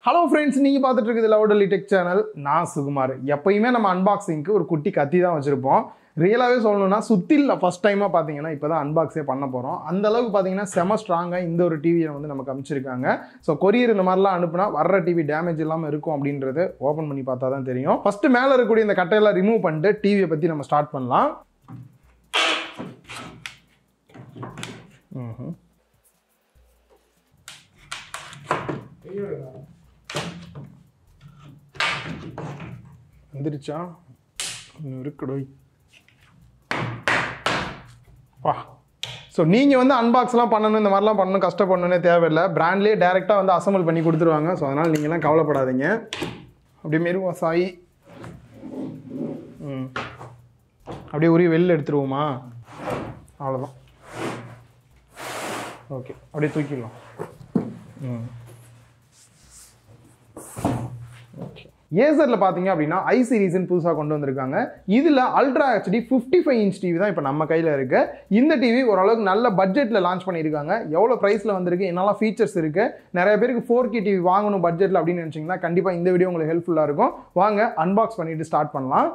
Hello friends நீங்கள் பார்த்துட்டு இருக்குது லவுடலி டெக் சேனல் நான் சுகுமார் எப்பயுமே நம்ம அன்பாக்சிங்க்கு ஒரு குட்டி கத்தி தான் வச்சுருப்போம் ரியலாகவே சொல்லணும்னா சுத்தில ஃபஸ்ட் டைமாக பார்த்தீங்கன்னா இப்போ தான் அன்பாக்ஸே பண்ண போகிறோம் அந்த அளவுக்கு பார்த்தீங்கன்னா செம ஸ்ட்ராங்காக இந்த ஒரு டிவியை வந்து நமக்கு அமைச்சிருக்காங்க ஸோ கொரியர் இந்த மாதிரிலாம் அனுப்புனா வர்ற டிவி டேமேஜ் இல்லாமல் இருக்கும் அப்படின்றது ஓப்பன் பண்ணி பார்த்தா தான் தெரியும் ஃபஸ்ட்டு மேலே இருக்கக்கூடிய இந்த கட்டையெல்லாம் ரிமூவ் பண்ணிட்டு டிவியை பற்றி நம்ம ஸ்டார்ட் பண்ணலாம் ம்ஹும். வந்துருச்சா இன்னும் இருக்குடோய் வா ஸோ நீங்கள் வந்து அன்பாக்ஸ்லாம் பண்ணணும் இந்த மாதிரிலாம் பண்ணணும் கஷ்டப்படணுன்னே தேவையில்லை பிராண்ட்லேயே டேரெக்டாக வந்து அசம்பிள் பண்ணி கொடுத்துருவாங்க ஸோ அதனால் நீங்கள்லாம் கவலைப்படாதீங்க அப்படியே மெருவா சாய் ம் அப்படியே உரிய வெளில எடுத்துருவோமா அவ்வளோதான் ஓகே அப்படியே தூக்கிடலாம் ம் ஓகே ஏசரில் பார்த்தீங்க அப்படின்னா ஐ சீரீஸ்னு புதுசாக கொண்டு வந்திருக்காங்க இதில் ultra HD fifty five inch TV தான் இப்போ நம்ம கையில் இருக்கு இந்த டிவி ஓரளவுக்கு நல்ல பட்ஜெட்டில் லான்ச் பண்ணியிருக்காங்க எவ்வளோ ப்ரைஸில் வந்திருக்கு என்னெல்லாம் ஃபீச்சர்ஸ் இருக்கு நிறைய பேருக்கு ஃபோர் கே டிவி வாங்கணும் பட்ஜெட்டில் அப்படின்னு நினச்சிங்கன்னா கண்டிப்பாக இந்த வீடியோ உங்களுக்கு ஹெல்ப்ஃபுல்லாக இருக்கும் வாங்க அன்பாக்ஸ் பண்ணிட்டு ஸ்டார்ட் பண்ணலாம்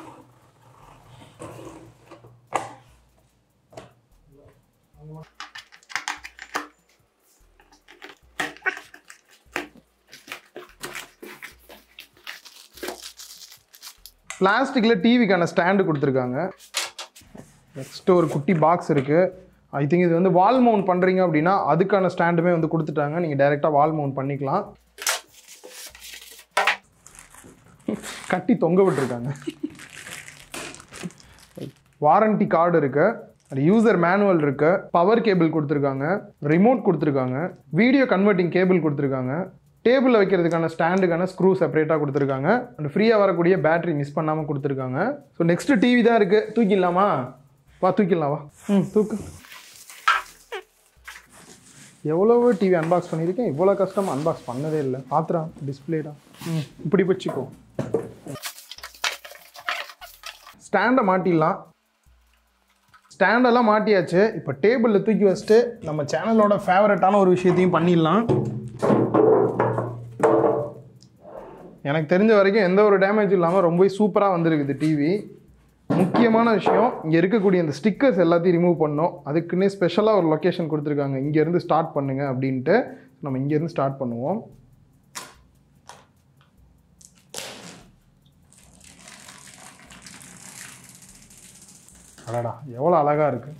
பிளாஸ்டிக்கில் டிவிக்கான ஸ்டாண்டு கொடுத்துருக்காங்க நெக்ஸ்ட்டு ஒரு குட்டி பாக்ஸ் இருக்குது ஐ திங்க் இது வந்து வால் மவுண்ட் பண்ணுறீங்க அப்படின்னா அதுக்கான ஸ்டாண்டுமே வந்து கொடுத்துட்டாங்க நீங்கள் டைரெக்டாக வால் மவுண்ட் பண்ணிக்கலாம் கட்டி தொங்க விட்டுருக்காங்க வாரண்டி கார்டு இருக்கு அது யூசர் மேனுவல் இருக்கு பவர் கேபிள் கொடுத்துருக்காங்க ரிமோட் கொடுத்துருக்காங்க வீடியோ கன்வெர்ட்டிங் கேபிள் கொடுத்துருக்காங்க டேபிளில் வைக்கிறதுக்கான ஸ்டாண்டுக்கான ஸ்க்ரூ செப்பரேட்டாக கொடுத்துருக்காங்க அண்ட் ஃப்ரீயாக வரக்கூடிய பேட்டரி மிஸ் பண்ணாமல் கொடுத்துருக்காங்க ஸோ நெக்ஸ்ட் டிவி தான் இருக்குது தூக்கிடலாமா வா தூக்கிடலாம் வா ம் தூக்கு எவ்வளவோ டிவி அன்பாக்ஸ் பண்ணியிருக்கேன் இவ்வளோ கஷ்டமாக அன்பாக்ஸ் பண்ணதே இல்லை பாத்திரம் டிஸ்பிளேடா ம் இப்படி வச்சுக்கோ ஸ்டாண்டை மாட்டிடலாம் ஸ்டாண்டெல்லாம் மாட்டியாச்சு இப்போ டேபிளில் தூக்கி வச்சுட்டு நம்ம சேனலோட ஃபேவரட்டான ஒரு விஷயத்தையும் பண்ணிடலாம் எனக்கு தெரிஞ்ச வரைக்கும் எந்த ஒரு டேமேஜ் இல்லாமல் ரொம்ப சூப்பராக வந்திருக்குது டிவி முக்கியமான விஷயம் இங்கே இருக்கக்கூடிய இந்த ஸ்டிக்கர்ஸ் எல்லாத்தையும் ரிமூவ் பண்ணோம் அதுக்குன்னே ஸ்பெஷலாக ஒரு லொக்கேஷன் கொடுத்துருக்காங்க இங்கேருந்து ஸ்டார்ட் பண்ணுங்க அப்படின்ட்டு நம்ம இங்கேருந்து ஸ்டார்ட் பண்ணுவோம் அடடா எவ்வளோ அழகாக இருக்குது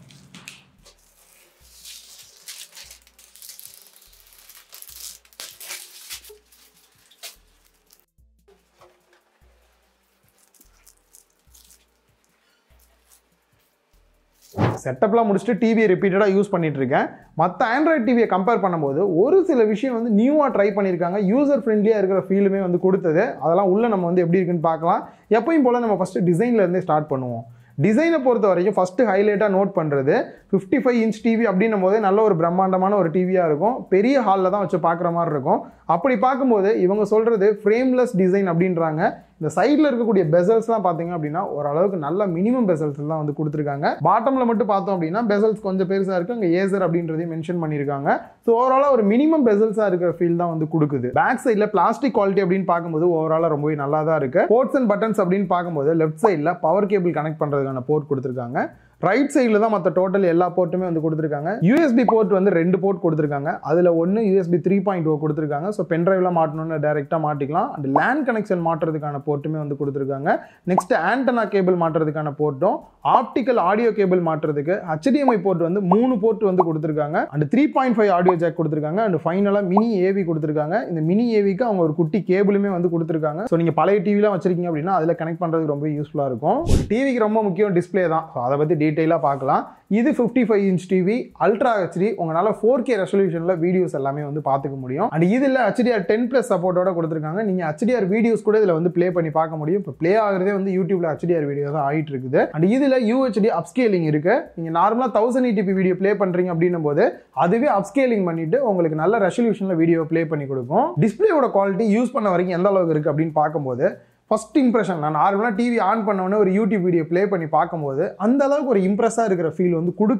செட்டப்லாம் முடிச்சுட்டு டிவியை ரிப்பீட்டடாக யூஸ் பண்ணிட்டு இருக்கேன் மற்ற ஆண்ட்ராய்ட் டிவியை கம்பேர் பண்ணும்போது ஒரு சில விஷயம் வந்து நியூவாக ட்ரை பண்ணியிருக்காங்க யூசர் ஃப்ரெண்ட்லியாக இருக்கிற ஃபீலுமே வந்து கொடுத்தது அதெல்லாம் உள்ள நம்ம வந்து எப்படி இருக்குன்னு பார்க்கலாம் எப்பயும் போல் நம்ம ஃபஸ்ட்டு டிசைன்ல இருந்தே ஸ்டார்ட் பண்ணுவோம் டிசைனை பொறுத்த வரைக்கும் ஃபஸ்ட்டு ஹைலைட்டாக நோட் பண்ணுறது ஃபிஃப்டி ஃபைவ் இன்ச் டிவி அப்படின்னும் போதே நல்ல ஒரு பிரம்மாண்டமான ஒரு டிவியாக இருக்கும் பெரிய ஹாலில் தான் வச்சு பார்க்குற மாதிரி இருக்கும் அப்படி பார்க்கும்போது இவங்க சொல்கிறது ஃப்ரேம்லெஸ் டிசைன் அப்படின்றாங்க இந்த சைடில் இருக்கக்கூடிய பெசல்ஸ்லாம் பார்த்தீங்க அப்படின்னா ஓரளவுக்கு நல்ல மினிமம் பெசல்ஸ் தான் வந்து கொடுத்துருக்காங்க பாட்டமில் மட்டும் பார்த்தோம் அப்படின்னா பெசல்ஸ் கொஞ்சம் பெருசாக இருக்குது அங்கே ஏசர் அப்படின்றதையும் மென்ஷன் பண்ணியிருக்காங்க ஸோ ஓவராலாக ஒரு மினிமம் பெசல்ஸாக இருக்கிற ஃபீல் தான் வந்து கொடுக்குது பேக் சைடில் பிளாஸ்டிக் குவாலிட்டி அப்படின்னு பார்க்கும்போது ஓவராலாக ரொம்பவே நல்லா தான் இருக்குது போர்ட்ஸ் அண்ட் பட்டன்ஸ் அப்படின்னு பார்க்கும்போது லெஃப்ட் சைடில் பவர் கேபிள் கனெக்ட் பண்ணுறதுக்கான போர்ட் கொடுத்துருக்காங்க ரைட் சைடில் தான் மற்ற டோட்டல் எல்லா போர்ட்டுமே வந்து கொடுத்துருக்காங்க யூஎஸ்பி போர்ட் வந்து ரெண்டு போர்ட் கொடுத்துருக்காங்க அதில் ஒன்று யூஎஸ்பி த்ரீ பாயிண்ட் ஓ கொடுத்துருக்காங்க ஸோ பென் ட்ரைவ்ல மாட்டணும்னு டேரெக்டாக மாட்டிக்கலாம் அண்ட் லேண்ட் கனெக்ஷன் மாட்டுறதுக்கான போர்ட்டுமே வந்து கொடுத்துருக்காங்க நெக்ஸ்ட் ஆண்டனா கேபிள் மாட்டுறதுக்கான போர்ட்டும் ஆப்டிக்கல் ஆடியோ கேபிள் மாட்டுறதுக்கு HDMI போர்ட் வந்து மூணு போர்ட் வந்து கொடுத்துருக்காங்க and three point five audio jack கொடுத்துருக்காங்க அண்ட் ஃபைனலாக மினி ஏவி கொடுத்துருக்காங்க இந்த மினி ஏவிக்கு அவங்க ஒரு குட்டி கேபிளுமே வந்து கொடுத்துருக்காங்க ஸோ நீங்கள் பழைய டிவிலாம் வச்சிருக்கீங்க அப்படின்னா அதில் கனெக்ட் பண்ணுறதுக்கு ரொம்ப யூஸ்ஃபுல்லாக இருக்கும் ஒரு டிவிக்கு ரொம்ப முக்கியம் டிஸ்பிளே தான் ஸோ அதை பற்றி டீட்டெயிலாக பார்க்கலாம் இது fifty five inch TV ultra HD உங்களால் ஃபோர் கே ரெசல்யூஷனில் வீடியோஸ் எல்லாமே வந்து பார்த்துக்க முடியும் அண்ட் இதில் ஹெச்டிஆர் டென் ப்ளஸ் சப்போர்ட்டோட கொடுத்துருக்காங்க நீங்கள் ஹெச்டிஆர் வீடியோஸ் கூட இதில் வந்து ப்ளே பண்ணி பார்க்க முடியும் இப்போ ப்ளே ஆகுறதே வந்து யூடியூப்ல ஹெச்டிஆர் வீடியோ தான் ஆகிட்டு இருக்குது அண்ட் இதில் யூஹெச்டி அப்ஸ்கேலிங் இருக்கு நீங்கள் நார்மலாக தௌசண்ட் எயிட்டிபி வீடியோ ப்ளே பண்ணுறீங்க அப்படின்னும் போது அதுவே அப்ஸ்கேலிங் பண்ணிட்டு உங்களுக்கு நல்ல ரெசல்யூஷனில் வீடியோ ப்ளே பண்ணி கொடுக்கும் டிஸ்பிளேயோட குவாலிட்டி யூஸ் பண்ண வரைக்கும் எந்த அளவுக்கு இருக்குது அப்படின்னு பார்க்கும்போது ஃபர்ஸ்ட் இம்ப்ரெஷன் நான் நார்மலாக டிவி ஆன் பண்ண உடனே ஒரு யூடியூப் வீடியோ ப்ளே பண்ணி பார்க்கும்போது அந்த அளவுக்கு ஒரு இம்ப்ரெஸ்ஸாக இருக்கிற ஃபீல் வந்து கொடுக்கல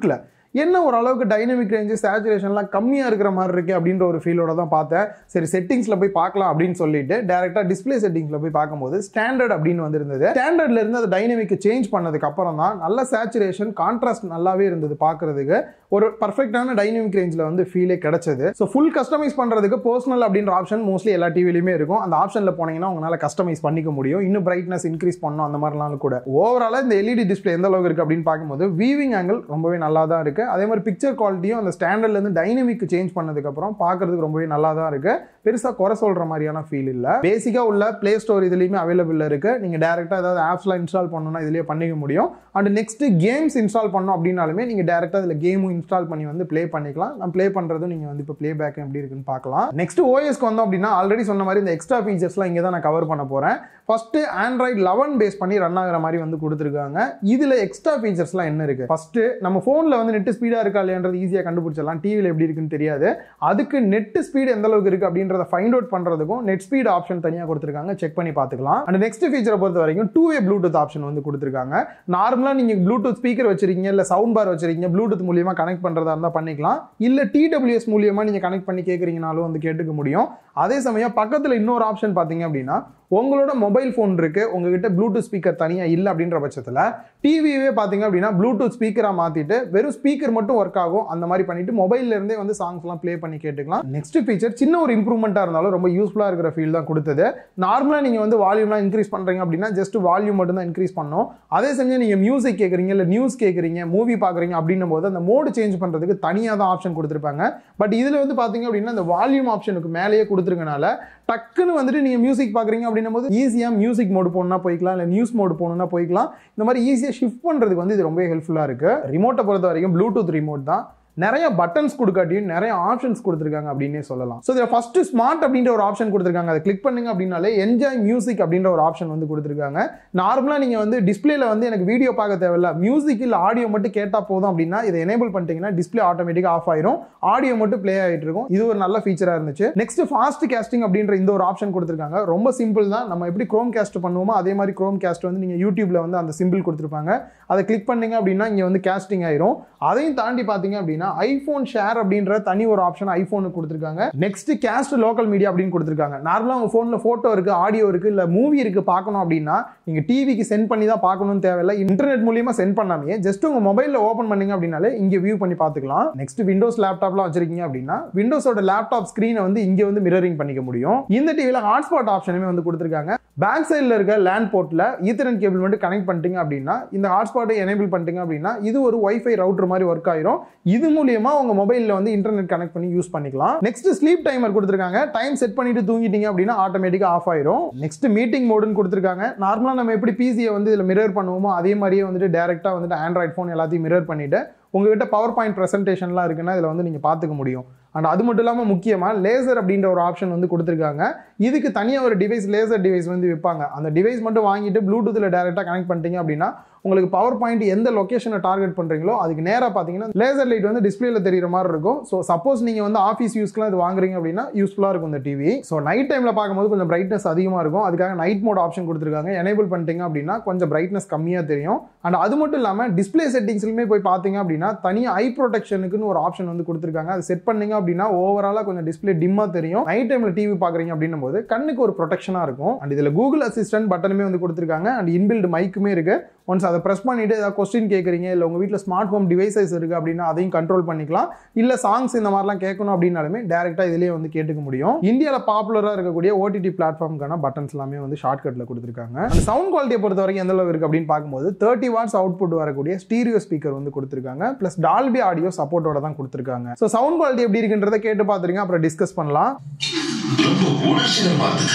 என்ன ஓரளவுக்கு டைனமிக் ரேஞ்சு சேச்சுரேஷன்லாம் கம்மியாக இருக்கிற மாதிரி இருக்கு அப்படின்ற ஒரு ஃபீலோட தான் பார்த்தேன் சரி செட்டிங்ஸில் போய் பார்க்கலாம் அப்படின்னு சொல்லிட்டு டேரெக்டாக டிஸ்பிளே செட்டிங்ஸில் போய் பார்க்கும்போது ஸ்டாண்டர்ட் அப்படின்னு வந்திருந்தது ஸ்டாண்டர்ட்ல இருந்து அது டைனமிக் சேஞ்ச் பண்ணதுக்கு அப்புறம் தான் நல்ல சேச்சுரேஷன் கான்ட்ராஸ்ட் நல்லாவே இருந்தது பார்க்கறதுக்கு ஒரு பர்ஃபெக்டான டைனமிக் ரேஞ்சில் வந்து ஃபீலே கிடைச்சது ஸோ ஃபுல் கஸ்டமைஸ் பண்ணுறதுக்கு பர்சனல் அப்படின்ற ஆப்ஷன் மோஸ்ட்லி எல்லா டிவிலையுமே இருக்கும் அந்த ஆப்ஷனில் போனீங்கன்னா உங்களால் கஸ்டமைஸ் பண்ணிக்க முடியும் இன்னும் பிரைட்னஸ் இன்க்ரீஸ் பண்ணணும் அந்த மாதிரிலாம் கூட ஓவராலாக இந்த எல்இடி டிஸ்பிளே எந்த அளவுக்கு இருக்குது அப்படின்னு பார்க்கும்போது வீவிங் ஆங்கிள் ரொம்பவே நல்லா தான் இருக்குது அதே மாதிரி பிக்சர் குவாலிட்டியும் அந்த ஸ்டாண்டர்ட்லேருந்து டைனமிக் சேஞ்ச் பண்ணதுக்கப்புறம் பார்க்கறதுக்கு ரொம்பவே நல்லா தான் இருக்குது பெருசாக குறை சொல்கிற மாதிரியான ஃபீல் இல்லை பேசிக்காக உள்ள ப்ளே ஸ்டோர் இதுலேயுமே அவைலபிள் இருக்குது நீங்கள் டேரெக்டாக ஏதாவது ஆப்ஸ்லாம் இன்ஸ்டால் பண்ணணும்னா இதுலேயே பண்ணிக்க முடியும் அண்ட் நெக்ஸ்ட் கேம்ஸ் இன்ஸ்டால் பண்ணோம் அப்படின்னாலுமே நீங்கள் டேரெக்டாக இதில் கேமும் இன்ஸ்டால் பண்ணி வந்து ப்ளே பண்ணிக்கலாம் நான் ப்ளே பண்ணுறதும் நீங்கள் வந்து இப்போ ப்ளே பேக் எப்படி இருக்குன்னு பார்க்கலாம் நெக்ஸ்ட் ஓஎஸ்க்கு வந்தோம் அப்படின்னா ஆல்ரெடி சொன்ன மாதிரி இந்த எக்ஸ்ட்ரா ஃபீச்சர்ஸ்லாம் இங்கே தான் நான் கவர் பண்ண போகிறேன் ஃபர்ஸ்ட் ஆண்ட்ராய்ட் லெவன் பேஸ் பண்ணி ரன் ஆகிற மாதிரி வந்து கொடுத்துருக்காங்க இதில் எக்ஸ்ட்ரா ஃபீச்சர்ஸ்லாம் என்ன இருக்குது ஃபர்ஸ்ட் நம்ம ஃபோனில் வந்து நெட் ஸ்பீடாக இருக்கா இல்லையான்றது ஈஸியாக கண்டுபிடிச்சிடலாம் டிவியில் எப்படி இருக்குன்னு தெரியாது அதுக்கு நெட் ஸ்பீடு எந்த அளவுக்கு இருக்குது அப்படின்றத ஃபைண்ட் அவுட் பண்ணுறதுக்கும் நெட் ஸ்பீட் ஆப்ஷன் தனியாக கொடுத்துருக்காங்க செக் பண்ணி பார்த்துக்கலாம் அண்ட் நெக்ஸ்ட் ஃபீச்சரை பொறுத்த வரைக்கும் டூ வே ப்ளூடூத் ஆப்ஷன் வந்து கொடுத்துருக்காங்க நார்மலாக நீங்கள் ப்ளூடூத் ஸ்பீக்கர் வச்சிருக்கீங்க இல்லை சவுண்ட் பார் வச்சிருக்கீங்க ப்ளூடூத் மூலியமாக கனெக்ட் பண்ணுறதா இருந்தால் பண்ணிக்கலாம் இல்லை டிடபிள்யூஎஸ் மூலியமாக நீங்கள் கனெக்ட் பண்ணி கேட்குறீங்கனாலும் வந்து கேட்டுக்க முடியும் அதே சமயம் பக்கத்தில் இன்னொரு ஆப்ஷன் பார்த்தீங்க அப்படின்னா உங்களோட மொபைல் ஃபோன் இருக்கு உங்ககிட்ட ப்ளூடூத் ஸ்பீக்கர் தனியாக இல்லை அப்படின்ற பட்சத்தில் டிவியே பார்த்தீங்க அப்படின்னா ப்ளூடூத் ஸ்பீக்கராக மாற்றிட்டு வெறும் ஸ்பீக்கர் மட்டும் ஒர்க் ஆகும் அந்த மாதிரி பண்ணிட்டு மொபைல்ல இருந்தே வந்து சாங்ஸ்லாம் ப்ளே பண்ணி கேட்டுக்கலாம் நெக்ஸ்ட் ஃபீச்சர் சின்ன ஒரு இம்ப்ரூவ்மெண்ட்டாக இருந்தாலும் ரொம்ப யூஸ்ஃபுல்லாக இருக்கிற ஃபீல் தான் கொடுத்தது நார்மலாக நீங்கள் வந்து வால்யூம்லாம் இன்க்ரீஸ் பண்ணுறீங்க அப்படின்னா ஜஸ்ட் வால்யூம் மட்டும் தான் இன்க்ரீஸ் பண்ணணும் அதே சமயம் நீங்கள் மியூசிக் கேட்குறீங்க இல்லை நியூஸ் கேட்குறீங்க மூவி பார்க்குறீங்க அப்படின்னும் போது அந்த மோடு சேஞ்ச் பண்ணுறதுக்கு தனியாக தான் ஆப்ஷன் கொடுத்துருப்பாங்க பட் இதில் வந்து பார்த்தீங்க அப்படின்னா அந்த வால்யூம் ஆப்ஷனுக்கு மேலேயே கொடுத்துருக்கனால டக்குன்னு வந்துட்டு நீங்கள் மியூசிக் பார்க்குறீங்க அப்படின்னும் போது ஈஸியாக மியூசிக் மோடு போகணும்னா போய்க்கலாம் இல்லை நியூஸ் மோடு போகணும்னா போய்க்கலாம் இந்த மாதிரி ஈஸியாக ஷிஃப்ட் பண்ணுறதுக்கு வந்து இது ரொம்ப ஹெல்ப்ஃபுல்லாக இருக்குது ரிமோட்டை பொறுத்த வரைக்கும் ப்ளூடூத் ரிமோட் தான் நிறைய பட்டன்ஸ் கொடுக்காட்டியும் நிறைய ஆப்ஷன்ஸ் கொடுத்துருக்காங்க அப்படின்னே சொல்லலாம் ஸோ இதில் ஃபர்ஸ்ட் ஸ்மார்ட் அப்படின்ற ஒரு ஆப்ஷன் கொடுத்துருக்காங்க அதை கிளிக் பண்ணுங்க அப்படின்னாலே என்ஜாய் மியூசிக் அப்படின்ற ஒரு ஆப்ஷன் வந்து கொடுத்துருக்காங்க நார்மலாக நீங்கள் வந்து டிஸ்பிளேல வந்து எனக்கு வீடியோ பார்க்க தேவையில்ல மியூசிக் இல்லை ஆடியோ மட்டும் கேட்டால் போதும் அப்படின்னா இதை எனேபிள் பண்ணிட்டீங்கன்னா டிஸ்பிளே ஆட்டோமேட்டிக்காக ஆஃப் ஆயிரும் ஆடியோ மட்டும் ப்ளே ஆகிட்டு இருக்கும் இது ஒரு நல்ல ஃபீச்சராக இருந்துச்சு நெக்ஸ்ட் ஃபாஸ்ட் கேஸ்டிங் அப்படின்ற இந்த ஒரு ஆப்ஷன் கொடுத்துருக்காங்க ரொம்ப சிம்பிள் தான் நம்ம எப்படி க்ரோம் கேஸ்ட் பண்ணுவோமோ அதே மாதிரி க்ரோம் கேஸ்ட் வந்து நீங்கள் யூடியூப்ல வந்து அந்த சிம்பிள் கொடுத்துருப்பாங்க அதை கிளிக் பண்ணீங்க அப்படின்னா இங்கே வந்து கேஸ்டிங் ஆயிரும் அதையும் தாண்டி பார்த்தீங்க அப்படின்னா ஐஃபோன் ஷேர் அப்படின்ற தனி ஒரு ஆப்ஷன் ஐஃபோனுக்கு கொடுத்துருக்காங்க நெக்ஸ்ட் கேஸ்ட் லோக்கல் மீடியா அப்படின்னு கொடுத்துருக்காங்க நார்மலாக உங்கள் ஃபோனில் ஃபோட்டோ இருக்குது ஆடியோ இருக்குது இல்லை மூவி இருக்குது பார்க்கணும் அப்படின்னா நீங்கள் டிவிக்கு சென்ட் பண்ணி தான் பார்க்கணும்னு தேவையில்லை இன்டர்நெட் மூலியமாக சென்ட் பண்ணாமே ஜஸ்ட் உங்கள் மொபைலில் ஓப்பன் பண்ணீங்க அப்படின்னாலே இங்கே வியூ பண்ணி பார்த்துக்கலாம் நெக்ஸ்ட் விண்டோஸ் லேப்டாப்லாம் வச்சிருக்கீங்க அப்படின்னா விண்டோஸோட லேப்டாப் ஸ்க்ரீனை வந்து இங்கே வந்து மிரரிங் பண்ணிக்க முடியும் இந்த டிவியில் ஹாட்ஸ்பாட் ஆப்ஷனுமே வந்து கொடுத்துருக்காங்க பேக் சைடில் இருக்க லேண்ட் போர்ட்டில் ஈத்தர்நெட் கேபிள் மட்டும் கனெக்ட் பண்ணிட்டீங்க அப்படின்னா இந்த ஹாட்ஸ்பாட்டை எனேபிள் பண்ணிட்டீங்க அப்படின்னா இது ஒரு ஒய்ஃபை ரவுட்டர் மாதிரி ஒர்க் ஆயிரும் இது மூலியமா உங்க மொபைலில் வந்து இன்டர்நெட் கனெக்ட் பண்ணி யூஸ் பண்ணிக்கலாம் நெக்ஸ்ட் ஸ்லீப் டைமர் கொடுத்துருக்காங்க டைம் செட் பண்ணிட்டு தூங்கிட்டீங்க அப்படின்னா ஆட்டோமேட்டிக்காக ஆஃப் ஆயிரும் நெக்ஸ்ட் மீட்டிங் மோடுன்னு கொடுத்துருக்காங்க நார்மலாக நம்ம எப்படி பிசியை வந்து இதில் மிரர் பண்ணுவோமோ அதே மாதிரியே வந்துட்டு டேரெக்டாக வந்துட்டு ஆண்ட்ராய்ட் ஃபோன் எல்லாத்தையும் மிரர் பண்ணிட்டு உங்ககிட்ட பவர் பாயிண்ட் ப்ரெசன்டேஷன்லாம் இருக்குன்னா இதில் வந்து நீங்கள் பார்த்துக்க முடியும் அண்ட் அது மட்டும் இல்லாமல் முக்கியமாக லேசர் அப்படின்ற ஒரு ஆப்ஷன் வந்து கொடுத்துருக்காங்க இதுக்கு தனியாக ஒரு டிவைஸ் லேசர் டிவைஸ் வந்து விற்பாங்க அந்த டிவைஸ் மட்டும் வாங்கிட்டு ப்ளூடூத்தில் டேரெக்டாக கனெக்ட் பண்ணிட்டீங்க அப்படின்னா உங்களுக்கு பவர் பாயிண்ட் எந்த லொக்கேஷனை டார்கெட் பண்ணுறீங்களோ அதுக்கு நேராக பார்த்தீங்கன்னா லேசர் லைட் வந்து டிஸ்பிளேல தெரியுற மாதிரி இருக்கும் ஸோ சப்போஸ் நீங்கள் வந்து ஆஃபீஸ் யூஸ்க்குலாம் இது வாங்குறீங்க அப்படின்னா யூஸ்ஃபுல்லாக இருக்கும் இந்த டிவி ஸோ நைட் டைமில் பார்க்கும்போது கொஞ்சம் பிரைட்னஸ் அதிகமாக இருக்கும் அதுக்காக நைட் மோட் ஆப்ஷன் கொடுத்துருக்காங்க எனேபிள் பண்ணிட்டீங்க அப்படின்னா கொஞ்சம் பிரைட்னஸ் கம்மியாக தெரியும் அண்ட் அது மட்டும் இல்லாமல் டிஸ்பிளே செட்டிங்ஸ்லுமே போய் பார்த்தீங்க அப்படின்னா தனியாக ஐ ப்ரொடெக்ஷனுக்குன்னு ஒரு ஆப்ஷன் வந்து கொடுத்துருக்காங்க அது செட் பண்ணீங்க அப்படின்னா ஓவராலாக கொஞ்சம் டிஸ்பிளே டிம்மாக தெரியும் நைட் டைமில் டிவி பார்க்குறீங்க அப்படின்னும் போது கண்ணுக்கு ஒரு ப்ரொடெக்ஷனாக இருக்கும் அண்ட் இதில் கூகுள் அசிஸ்டன்ட் பட்டனுமே வந்து கொடுத்துருக்காங்க அண்ட் இன்பில்ட் மைக்குமே இருக்கு ஒன்ஸ் அதை ப்ரெஸ் பண்ணிட்டு ஏதாவது கொஸ்டின் கேட்குறீங்க இல்லை உங்கள் வீட்டில் ஸ்மார்ட் ஹோம் டிவைசஸ் இருக்குது அப்படின்னா அதையும் கண்ட்ரோல் பண்ணிக்கலாம் இல்லை சாங்ஸ் இந்த மாதிரிலாம் கேட்கணும் அப்படின்னாலுமே டேரெக்டாக இதிலேயே வந்து கேட்டுக்க முடியும் இந்தியாவில் பாப்புலராக இருக்கக்கூடிய ஓடிடி பிளாட்ஃபார்முக்கான பட்டன்ஸ் எல்லாமே வந்து ஷார்ட்கட்டில் கொடுத்துருக்காங்க அந்த சவுண்ட் குவாலிட்டியை பொறுத்த வரைக்கும் எந்த அளவுக்கு இருக்குது அப்படின்னு பார்க்கும்போது தேர்ட்டி வாட்ஸ் அவுட்புட் வரக்கூடிய ஸ்டீரியோ ஸ்பீக்கர் வந்து கொடுத்துருக்காங்க ப்ளஸ் டால்பி ஆடியோ சப்போர்ட்டோட தான் கொடுத்துருக்காங்க ஸோ சவுண்ட் குவாலிட்டி எப்படி இருக்குன்றதை கேட்டு பார்த்துருங்க அப்புறம் டிஸ்கஸ் பண்ணலாம் ரொம்ப உணர்ச்சியில பார்த்தது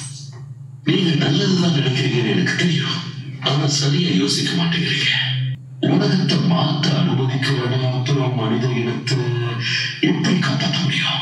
நீங்க நல்லதுதான் நினைக்கிறீங்கன்னு எனக்கு தெரியும் ஆனா சரியா யோசிக்க மாட்டேங்கிறீங்க உலகத்தை மாத்த அனுமதிக்கிறவன அப்புறம் மனித இனத்தை எப்படி காப்பாற்ற முடியும்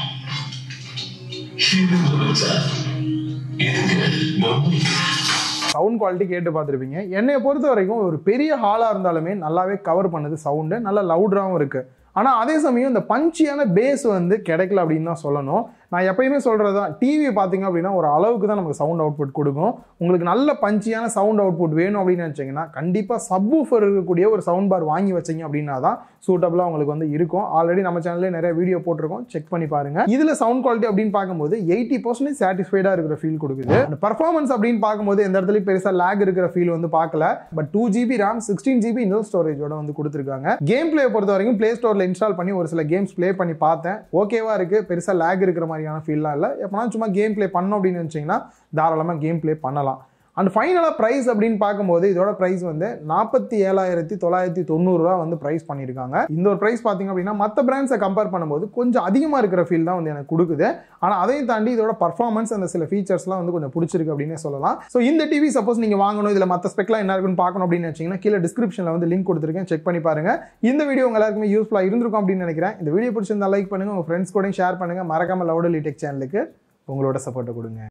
இது சார் இதுங்க மம்மி சவுண்ட் குவாலிட்டி கேட்டு பார்த்துருப்பீங்க என்னைய பொறுத்த வரைக்கும் ஒரு பெரிய ஹாலாக இருந்தாலுமே நல்லாவே கவர் பண்ணுது சவுண்டு நல்லா லவுடராகவும் இருக்குது ஆனால் அதே சமயம் இந்த பஞ்சியான பேஸ் வந்து கிடைக்கல அப்படின்னு தான் சொல்லணும் நான் எப்பயுமே சொல்கிறது தான் டிவி பார்த்தீங்க அப்படின்னா ஒரு அளவுக்கு தான் நமக்கு சவுண்ட் அவுட்புட் கொடுக்கும் உங்களுக்கு நல்ல பஞ்சியான சவுண்ட் அவுட்புட் வேணும் அப்படின்னு நினச்சிங்கன்னா கண்டிப்பாக சப்வூஃபர் இருக்கக்கூடிய ஒரு சவுண்ட் பார் வாங்கி வச்சீங்க அப்படின்னா தான் சூட்டபிளாக உங்களுக்கு வந்து இருக்கும் ஆல்ரெடி நம்ம சேனல்லே நிறைய வீடியோ போட்டிருக்கோம் செக் பண்ணி பாருங்க இதில் சவுண்ட் குவாலிட்டி அப்படின்னு பார்க்கும்போது எயிட்டி பர்சன்டேஜ் சாட்டிஸ்ஃபைடாக இருக்கிற ஃபீல் கொடுக்குது அந்த பர்ஃபார்மன்ஸ் அப்படின்னு பார்க்கும்போது எந்த இடத்துலையும் பெருசாக லேக் இருக்கிற ஃபீல் வந்து பார்க்கல but two GB RAM sixteen GB inter ஸ்டோரேஜோட வந்து கொடுத்துருக்காங்க கேம் பிளே பொறுத்த வரைக்கும் பிளே ஸ்டோரில் இன்ஸ்டால் பண்ணி ஒரு சில கேம்ஸ் ப்ளே பண்ணி பார்த்தேன் ஓகேவா இருக்கு பெருசாக லேக் இருக்கிற மாதிரியான ஃபீல்லாம் இல்லை எப்போனா சும்மா கேம் ப்ளே பண்ணோம் அப்படின்னு நினச்சிங்கன்னா தாராளமாக கேம் ப்ளே பண்ணலாம் அண்ட் ஃபைனலாக ப்ரைஸ் அப்படின்னு பார்க்கும்போது இதோட ப்ரைஸ் வந்து நாற்பத்தி ஏழாயிரத்தி தொள்ளாயிரத்தி தொண்ணூறுரூவா வந்து ப்ரைஸ் பண்ணியிருக்காங்க இந்த ஒரு ப்ரைஸ் பார்த்தீங்க அப்படின்னா மற்ற பிராண்ட்ஸை கம்பேர் பண்ணும்போது கொஞ்சம் அதிகமாக இருக்கிற ஃபீல் தான் வந்து எனக்கு கொடுக்குது ஆனால் அதையும் தாண்டி இதோட பர்ஃபார்மன்ஸ் அந்த சில ஃபீச்சர்ஸ்லாம் வந்து கொஞ்சம் பிடிச்சிருக்கு அப்படின்னு சொல்லலாம் ஸோ இந்த டிவி சப்போஸ் நீங்கள் வாங்கணும் இதில் மற்ற ஸ்பெக்லாம் என்ன இருக்குன்னு பார்க்கணும் அப்படின்னு வச்சிங்கன்னா கீழே டிஸ்கிரிப்ஷனில் வந்து லிங்க் கொடுத்துருக்கேன் செக் பண்ணி பாருங்க இந்த வீடியோ உங்க எல்லாருக்குமே யூஸ்ஃபுல்லாக இருந்திருக்கும் அப்படின்னு நினைக்கிறேன் இந்த வீடியோ பிடிச்சிருந்தா லைக் பண்ணுங்க உங்கள் ஃப்ரெண்ட்ஸ் கூட ஷேர் பண்ணுங்க மறக்காம லவுடலி டெக் சேனலுக்கு உங்களோட சப்போர்ட்டை கொடுங்க